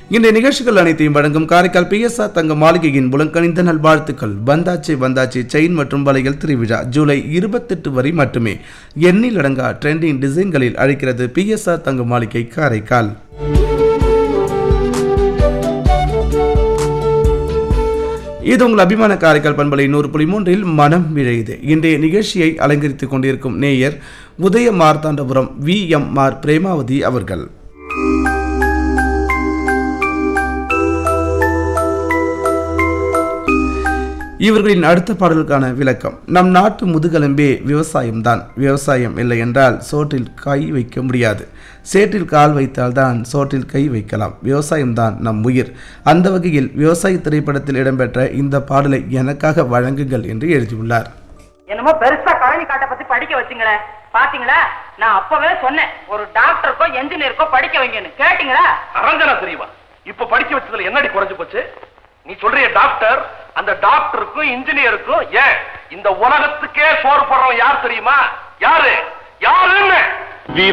இந்த நிகழ்ச்சிகள் அனைத்தையும் வழங்கும் காரைக்கால் பிஎஸ்ஆர் தங்க மாளிகையின் புலங்கணிந்த நல்வாழ்த்துக்கள் வந்தாச்சி வந்தாச்சி செயின் மற்றும் வலைகள் திருவிழா ஜூலை இருபத்தெட்டு வரை மட்டுமே எண்ணில் அடங்கா ட்ரெண்டிங் டிசைன்களில் அழைக்கிறது பிஎஸ்ஆர் தங்க மாளிகை காரைக்கால் இது உங்கள் அபிமான காரைக்கால் பண்பலை நூறு புள்ளி மூன்றில் மனம் விழையுது இன்றைய நிகழ்ச்சியை அலங்கரித்துக் கொண்டிருக்கும் நேயர் Udaya Marthandapuram V M R Premavathi அவர்கள் இவர்களின் அடுத்த பாடலுக்கான விளக்கம் நம் நாட்டு முதுகெலும்பே விவசாயம்தான் விவசாயம் இல்லை என்றால் சோற்றில் கை வைக்க முடியாது சேற்றில் கால் வைத்தால்தான் சோற்றில் கை வைக்கலாம் விவசாயம்தான் நம் உயிர் அந்த வகையில் விவசாய திரைப்படத்தில் இடம்பெற்ற இந்த பாடலை எனக்காக வழங்குங்கள் என்று எழுதியுள்ளார் என்னமோ பெருசா கழனி காட்டை பத்தி படிக்க வச்சுங்களே பாத்தீங்களா நான் அப்பவே சொன்னேன் ஒரு டாக்டருக்கோ என்ஜினியருக்கோ படிக்க வைங்கன்னு கேட்டீங்களா அரஞ்சனா தெரியவா இப்ப படிக்க வச்சதுல என்னடி குறைஞ்சு போச்சு நீ சொல்றிய டாக்டர் அந்த டாக்டருக்கும் இன்ஜினியருக்கும் ஏன் இந்த உலகத்துக்கே சோறு போடுறவன் யார் தெரியுமா யாரு யாருன்னு